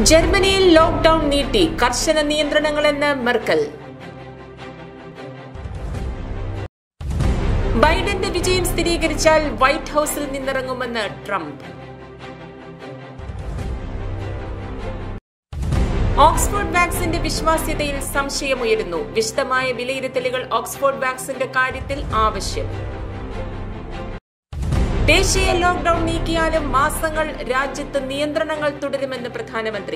ജർമ്മനിയിൽ ലോക്ഡൌൺ നീട്ടി കർശന നിയന്ത്രണങ്ങളെന്ന് മെർക്കൽ ബൈഡന്റെ വിജയം സ്ഥിരീകരിച്ചാൽ വൈറ്റ് ഹൌസിൽ നിന്നിറങ്ങുമെന്ന് ട്രംപ് ഓക്സ്ഫോർഡ് വാക്സിന്റെ വിശ്വാസ്യതയിൽ സംശയമുയരുന്നു വിശദമായ വിലയിരുത്തലുകൾ ഓക്സ്ഫോർഡ് വാക്സിന്റെ കാര്യത്തിൽ ആവശ്യം ദേശീയ ലോക്ഡൌൺ നീക്കിയാലും മാസങ്ങൾ രാജ്യത്ത് നിയന്ത്രണങ്ങൾ തുടരുമെന്ന് പ്രധാനമന്ത്രി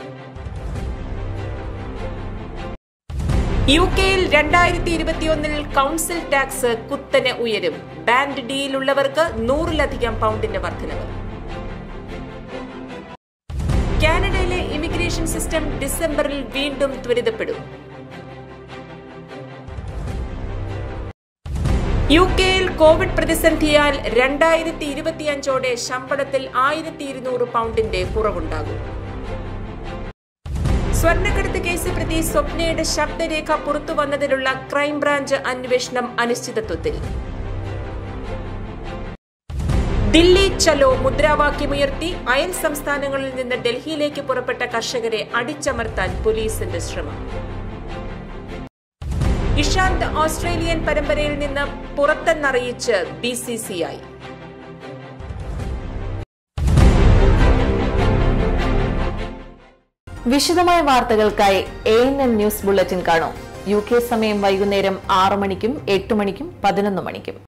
യു കെയിൽ രണ്ടായിരത്തി ഇരുപത്തിയൊന്നിൽ കൌൺസിൽ ടാക്സ് കുത്തനെ ഉയരും ബാൻഡ് ഡിയിലുള്ളവർക്ക് നൂറിലധികം പൗണ്ടിന്റെ വർധനവ് കാനഡയിലെ ഇമിഗ്രേഷൻ സിസ്റ്റം ഡിസംബറിൽ വീണ്ടും ത്വരിതപ്പെടും യു കെയിൽ കോവിഡ് പ്രതിസന്ധിയാൽ രണ്ടായിരത്തി ഇരുപത്തിയഞ്ചോടെ ശമ്പളത്തിൽ ആയിരത്തി ഇരുന്നൂറ് പൗണ്ടിന്റെ കുറവുണ്ടാകും സ്വർണ്ണക്കടത്ത് കേസ് പ്രതി സ്വപ്നയുടെ ശബ്ദരേഖ പുറത്തു വന്നതിലുള്ള ക്രൈംബ്രാഞ്ച് അന്വേഷണം അനിശ്ചിതത്വത്തിൽ ദില്ലി ചലോ മുദ്രാവാക്യമുയർത്തി അയൽ സംസ്ഥാനങ്ങളിൽ നിന്ന് ഡൽഹിയിലേക്ക് പുറപ്പെട്ട കർഷകരെ അടിച്ചമർത്താൻ പോലീസിന്റെ ശ്രമം ഇഷാന്ത് ഓസ്ട്രേലിയൻ പരമ്പരയിൽ നിന്ന് പുറത്തെന്നറിയിച്ച് ബി സി സി ഐ വിശദമായ വാർത്തകൾക്കായി A N N news bulletin കാണൂ യു കെ സമയം വൈകുന്നേരം ആറ് മണിക്കും എട്ട് മണിക്കും പതിനൊന്ന് മണിക്കും